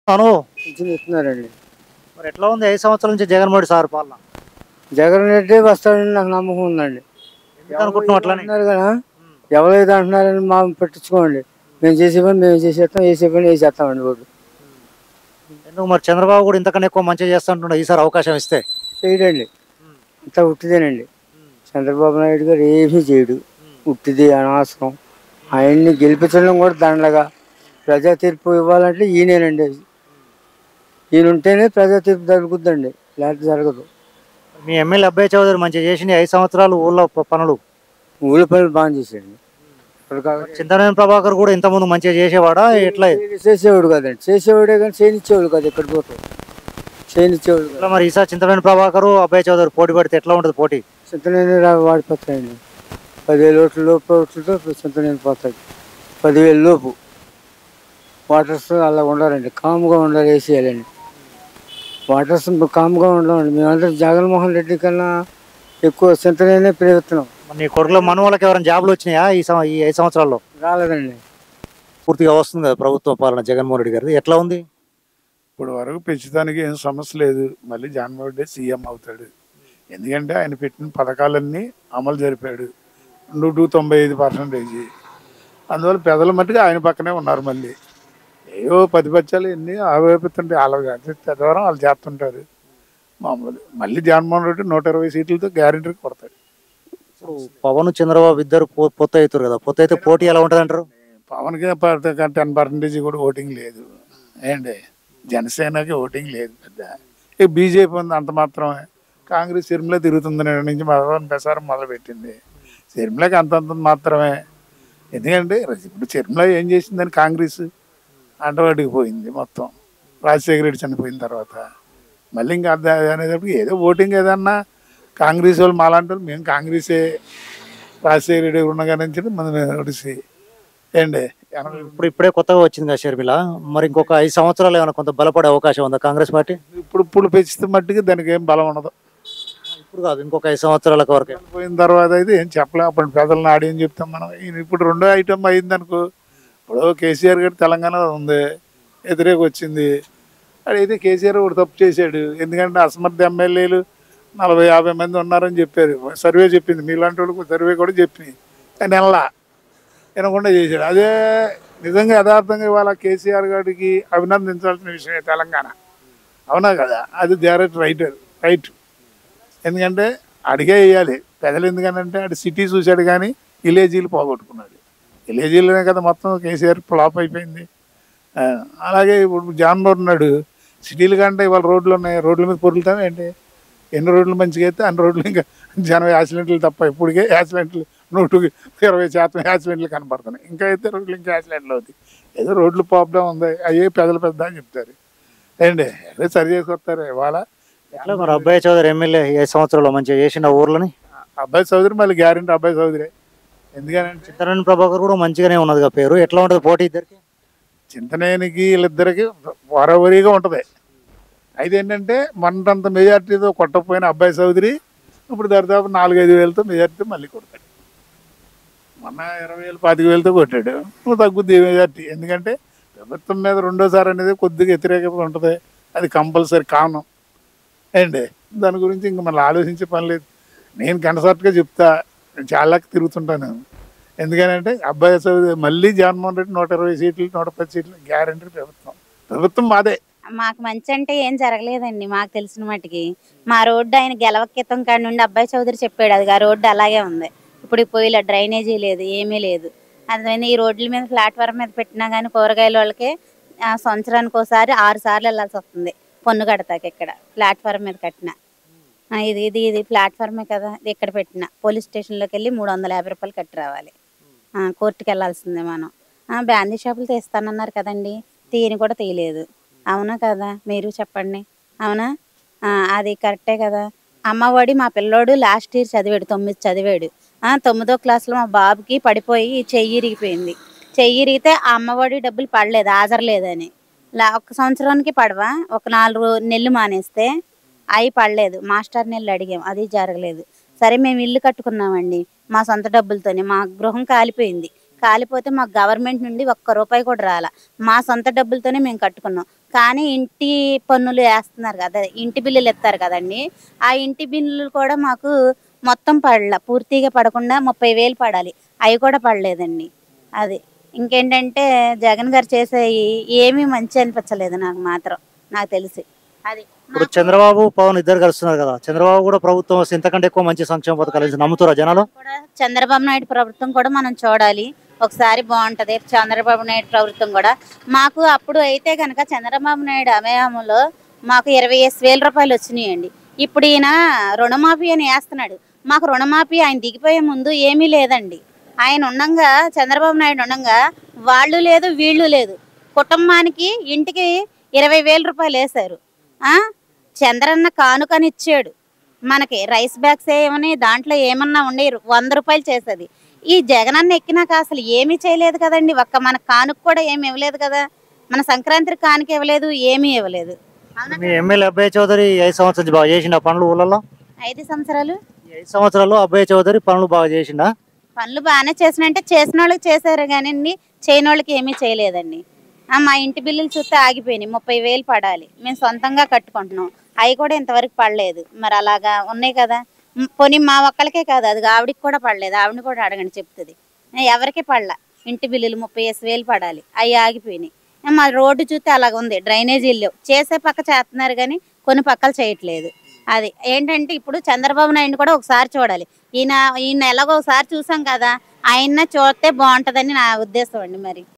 అను pension ఇస్తున్నారండి మరి ఎట్లా ఉంది ఐదు సంవత్సరాల నుంచి జగన్మోహన్ సార్ పాలన జగన్ రెడ్డి వస్తాడని నాకు నమ్మకం ఉందండి ఎందుకు అనుకుంటున్నావు అట్లని అంటున్నారు కదా ఎవరైతే అంటున్నారని మా పట్టించుకోండి మేము చేసే పని మేము చేసేస్తాం వేసే పని వేసేస్తామండి ఓటు ఎందుకు మరి చంద్రబాబు కూడా ఇంతకన్నా ఎక్కువ మంచిగా చేస్తుంటున్నాడు ఈసారి అవకాశం ఇస్తే చేయడండి ఇంత ఉట్టిదేనండి చంద్రబాబు నాయుడు గారు ఏమీ చేయడు ఉట్టిది అనవసరం ఆయన్ని గెలిపించడం కూడా దండగా ప్రజా తీర్పు ఇవ్వాలంటే ఈయనేనండి ఈయన ఉంటేనే ప్రజా తీర్పు జరుగుద్దండి లేకపోతే జరగదు మీ ఎమ్మెల్యే అబ్బాయి చౌదరి మంచిగా చేసిన ఐదు సంవత్సరాలు ఊళ్ళో ప- పనులు ఊళ్ళో పనులు బాగా చేశాడండి ఇప్పుడు కాబట్టి చింతనేని ప్రభాకర్ కూడా ఇంతకుముందు మంచిగా చేసేవాడా ఎట్లా చేసేవాడు కాదండి చేసేవాడే కానీ చేయనిచ్చేవాడు కాదు ఎక్కడ పోతే చేయనిచ్చేవాడు కాదు ఇట్లా మరి ఈసారి చింతనేని ప్రభాకర్ అబ్బాయి చౌదరి పోటీ పడితే ఎట్లా ఉంటుంది పోటీ చింతనేని రా వాడిపోతాయండి పదివేల ఓట్ల లోపు ఓట్లతో చింతనేని పోతాడు పదివేల లోపు వాటర్స్ అలా ఉండాలండి కామ్గా ఉండాలి వేసేయాలండి వాటర్స్ కామ్గా ఉండాలండి మేమందరం జగన్మోహన్ రెడ్డి కన్నా ఎక్కువ చింతనేనే ప్రేమిస్తున్నాం మరి నీ కొడుకులో మన వాళ్ళకి ఎవరైనా జాబులు వచ్చినాయా ఈ సం- ఈ ఐదు సంవత్సరాల్లో రాలేదండి పూర్తిగా వస్తుంది కదా ప్రభుత్వం పాలన జగన్మోహన్ రెడ్డి గారిది ఎట్లా ఉంది ఇప్పుడు వరకు పెంచడానికి ఏం సమస్య లేదు మళ్ళీ జగన్మోహన్ రెడ్డి సీఎం అవుతాడు ఎందుకంటే ఆయన పెట్టిన పథకాలన్నీ అమలు జరిపాడు నూట తొంభై ఐదు పర్సెంటేజ్ అందువల్ల పెదల మట్టుగా ఆయన పక్కనే ఉన్నారు మళ్ళీ ఏవో పతిపత్యాలు ఎన్ని ఆవేపుతుంటే వాళ్ళ చదవరం వాళ్ళు చేస్తుంటారు మామూలు మళ్ళీ జగన్మోహన్ రెడ్డి నూట ఇరవై సీట్లతో గ్యారెంటీ కొడతాడు ఇప్పుడు పవన్ చంద్రబాబు ఇద్దరు పో- పొత్తు అవుతారు కదా పొత్తు అయితే పోటీ ఎలా ఉంటుంది అంటారు పవన్కి టెన్ పర్సెంటేజ్ కూడా ఓటింగ్ లేదు ఏంటి జనసేనకి ఓటింగ్ లేదు పెద్ద ఇక బీజేపీ ఉంది అంత మాత్రమే కాంగ్రెస్ సిరిమిలో తిరుగుతుంది నేటి నుంచి మొదలు ప్రసారం మొదలుపెట్టింది సిరిమిలకి అంతంత మాత్రమే ఎందుకంటే ఇప్పుడు సిరిమిల ఏం చేసిందని కాంగ్రెస్ అంటవాడికి పోయింది మొత్తం రాజశేఖర రెడ్డి చనిపోయిన తర్వాత మళ్ళీ ఇంకా అర్థం అనేటప్పుడు ఏదో ఓటింగ్ ఏదన్నా కాంగ్రెస్ వాళ్ళు మాలాంటి వాళ్ళు మేము కాంగ్రెసే రాజశేఖర రెడ్డి ఉండగా నుంచి మనం ఒడిసి ఏంటి ఎనభై ఇప్పుడు ఇప్పుడే కొత్తగా వచ్చింది కదా షర్మిల మరి ఇంకొక ఐదు సంవత్సరాలు ఏమైనా కొంత బలపడే అవకాశం ఉందా కాంగ్రెస్ పార్టీ ఇప్పుడు ఇప్పుడు పెంచితే మట్టికి దానికి ఏం బలం ఉండదు ఇప్పుడు కాదు ఇంకొక ఐదు సంవత్సరాలకు వరకే పోయిన తర్వాత అయితే ఏం చెప్పలేం అప్పుడు పెద్దలను ఆడి ఏం చెప్తాం మనం ఈయన ఇప్పుడు రెండో ఐటమ్ అయింది అనుకో ఇప్పుడు కేసీఆర్ గారు తెలంగాణ ఉంది వ్యతిరేక వచ్చింది అడైతే కేసీఆర్ ఒకటి తప్పు చేశాడు ఎందుకంటే అసమర్థ ఎమ్మెల్యేలు నలభై యాభై మంది ఉన్నారని చెప్పారు సర్వే చెప్పింది మీలాంటి వాళ్ళకు సర్వే కూడా చెప్పింది కానీ నెలలా వినకుండా చేశాడు అదే నిజంగా యథార్థంగా ఇవాళ కేసీఆర్ గారికి అభినందించాల్సిన విషయమే తెలంగాణ అవునా కదా అది డైరెక్ట్ రైట్ రైట్ ఎందుకంటే అడిగే వేయాలి పెద్దలు ఎందుకంటే అటు సిటీ చూశాడు కానీ విలేజీలు పోగొట్టుకున్నాడు విలేజీలోనే కదా మొత్తం కేసీఆర్ ఫ్లాప్ అయిపోయింది ఆ, అలాగే ఇప్పుడు జాన్మోహన్ ఉన్నాడు సిటీల కంటే ఇవాళ రోడ్లు ఉన్నాయి రోడ్ల మీద పొరులుతామే ఏంటి ఎన్ని రోడ్లు మంచిగా అయితే అన్ని రోడ్లు ఇంకా జనం యాక్సిడెంట్లు తప్ప ఇప్పటికే యాక్సిడెంట్లు నూటికి ఇరవై శాతం యాక్సిడెంట్లు కనపడుతున్నాయి ఇంకా అయితే రోడ్లు ఇంకా యాక్సిడెంట్లు అవుతాయి ఏదో రోడ్లు ప్రాబ్లం ఉంది అయ్యే పెద్దలు పెద్ద అని చెప్తారు ఏంటి ఏదో సరి చేసుకొస్తారు ఇవాళ ఎట్లా మరి అబ్బాయి చౌదరి ఎమ్మెల్యే ఈ ఐదు సంవత్సరాలు మంచిగా చేసిన ఊర్లని అబ్బాయి చౌదరి మళ్ళీ గ్యారెంటీ అబ్బాయి చౌదరి ఎందుకనంటే చింతనేని ప్రభాకర్ కూడా మంచిగానే ఉన్నది కదా పేరు ఎట్లా ఉంటుంది పోటీ ఇద్దరికి చింతనేనికి వీళ్ళిద్దరికి వరవరిగా ఉంటుంది అయితే ఏంటంటే మొన్నంత మెజార్టీతో కొట్టకపోయిన అబ్బాయి చౌదరి ఇప్పుడు దరిదాపు నాలుగైదు వేలతో మెజార్టీతో మళ్ళీ కొడతాడు మొన్న ఇరవై వేలు పాతిక వేలతో కొట్టాడు నువ్వు తగ్గుద్ది మెజార్టీ ఎందుకంటే ప్రభుత్వం మీద రెండోసారి అనేది కొద్దిగా వ్యతిరేకత ఉంటుంది అది కంపల్సరీ కారణం ఏంటి దాని గురించి ఇంక మళ్ళీ ఆలోచించే పని లేదు నేను కన్సర్ట్గా చెప్తా నేను చాలా తిరుగుతుంటాను ఎందుకనంటే అబ్బాయి చదివి మళ్ళీ జగన్మోహన్ రెడ్డి నూట ఇరవై సీట్లు నూట పది సీట్లు గ్యారంటీ ప్రభుత్వం ప్రభుత్వం మాదే మాకు మంచి అంటే ఏం జరగలేదండి మాకు తెలిసిన మట్టుకి మా రోడ్డు ఆయన గెలవ క్రితం కాడి నుండి అబ్బాయి చౌదరి చెప్పాడు అది ఆ రోడ్డు అలాగే ఉంది ఇప్పుడు పోయిలా డ్రైనేజీ లేదు ఏమీ లేదు అందుకని ఈ రోడ్ల మీద ప్లాట్ఫామ్ మీద పెట్టినా కానీ కూరగాయల వాళ్ళకి ఆ, సంవత్సరానికి ఒకసారి ఆరు సార్లు వెళ్ళాల్సి వస్తుంది పన్ను కడతాకి ఇక్కడ ప్లాట్ఫామ్ మీద కట్టిన ఆ, ఇది ఇది ఇది ప్లాట్ఫామే కదా ఇది ఇక్కడ పెట్టిన పోలీస్ స్టేషన్లోకి వెళ్ళి మూడు వందల యాభై రూపాయలు కట్టి రావాలి ఆ, కోర్టుకి వెళ్ళాల్సిందే మనం ఆ, బ్యాందీ షాపులు తీస్తానన్నారు కదండి తీయని కూడా తీయలేదు అవునా కదా మీరు చెప్పండి అవునా ఆ, అది కరెక్టే కదా అమ్మఒడి మా పిల్లోడు లాస్ట్ ఇయర్ చదివాడు తొమ్మిది చదివాడు ఆ, తొమ్మిదో క్లాస్లో మా బాబుకి పడిపోయి చెయ్యి ఇరిగిపోయింది చెయ్యి ఇరిగితే ఆ అమ్మఒడి డబ్బులు పడలేదు హాజరులేదని లా ఒక సంవత్సరానికి పడవా ఒక నాలుగు నెలలు మానేస్తే అవి పడలేదు మాస్టర్ నెలలు అడిగాం అది జరగలేదు సరే మేము ఇల్లు కట్టుకున్నామండి మా సొంత డబ్బులతోనే మా గృహం కాలిపోయింది కాలిపోతే మాకు గవర్నమెంట్ నుండి ఒక్క రూపాయి కూడా రాల మా సొంత డబ్బులతోనే మేము కట్టుకున్నాం కానీ ఇంటి పన్నులు వేస్తున్నారు కదా ఇంటి బిల్లులు ఎత్తారు కదండి ఆ ఇంటి బిల్లులు కూడా మాకు మొత్తం పడల పూర్తిగా పడకుండా ముప్పై వేలు పడాలి అవి కూడా పడలేదండి అది ఇంకేంటంటే జగన్ గారు చేసేవి ఏమీ మంచి అనిపించలేదు నాకు మాత్రం నాకు తెలిసి అది ఇప్పుడు చంద్రబాబు పవన్ ఇద్దరు కలుస్తున్నారు కదా చంద్రబాబు కూడా ప్రభుత్వం వస్తే ఇంతకంటే ఎక్కువ మంచి సంక్షేమ పథకాలు ఇస్తే నమ్ముతారా జనాలు కూడా చంద్రబాబు నాయుడు ప్రభుత్వం కూడా మనం చూడాలి ఒకసారి బాగుంటది చంద్రబాబు నాయుడు ప్రభుత్వం కూడా మాకు అప్పుడు అయితే కనుక చంద్రబాబు నాయుడు అమయంలో మాకు ఇరవై వేల రూపాయలు వచ్చినాయండి ఇప్పుడు ఈయన రుణమాఫీ అని వేస్తున్నాడు మాకు రుణమాఫీ ఆయన దిగిపోయే ముందు ఏమీ లేదండి ఆయన ఉండంగా చంద్రబాబు నాయుడు ఉండంగా వాళ్ళు లేదు వీళ్ళు లేదు కుటుంబానికి ఇంటికి ఇరవై వేల రూపాయలు వేశారు ఆ? చంద్రన్న కానుకని ఇచ్చాడు మనకి రైస్ బ్యాగ్స్ ఏమని దాంట్లో ఏమన్నా ఉండే వంద రూపాయలు చేసేది ఈ జగనన్న ఎక్కినాక అసలు ఏమీ చేయలేదు కదండి ఒక్క మన కానుక కూడా ఏమి ఇవ్వలేదు కదా మన సంక్రాంతి కానుక ఇవ్వలేదు ఏమీ ఇవ్వలేదు అవునా మీ ఎమ్మెల్యే అబ్బాయి చౌదరి ఈ ఐదు సంవత్సరాలు నుంచి బాగా చేసిండా పనులు ఊళ్ళలో ఐదు సంవత్సరాలు ఈ ఐదు సంవత్సరాల్లో అబ్బాయి చౌదరి పనులు బాగా చేసిండా పనులు బాగానే చేసినంటే చేసిన వాళ్ళకి చేశారు కానీ చేయని వాళ్ళకి ఏమీ చేయలేదండి ఆ, మా ఇంటి బిల్లులు చూస్తే ఆగిపోయినాయి ముప్పై వేలు పడాలి మేము సొంతంగా కట్టుకుంటున్నాం అవి కూడా ఇంతవరకు పడలేదు మరి అలాగా ఉన్నాయి కదా మ్, పోనీ మా ఒక్కళ్ళకే కాదు అది ఆవిడకి కూడా పడలేదు ఆవిడని కూడా అడగండి చెప్తుంది ఆ, ఎవరికి పడలా ఇంటి బిల్లులు ముప్పై వేసి వేలు పడాలి అవి ఆగిపోయినాయి ఆ, మా రోడ్డు చూస్తే అలాగ ఉంది డ్రైనేజీలు లేవు చేసే పక్క చేస్తున్నారు కానీ కొన్ని పక్కలు చేయట్లేదు అది ఏంటంటే ఇప్పుడు చంద్రబాబు నాయుడు కూడా ఒకసారి చూడాలి ఈయన ఈయన ఎలాగో ఒకసారి చూసాం కదా ఆయన చూస్తే బాగుంటుందని నా ఉద్దేశం అండి మరి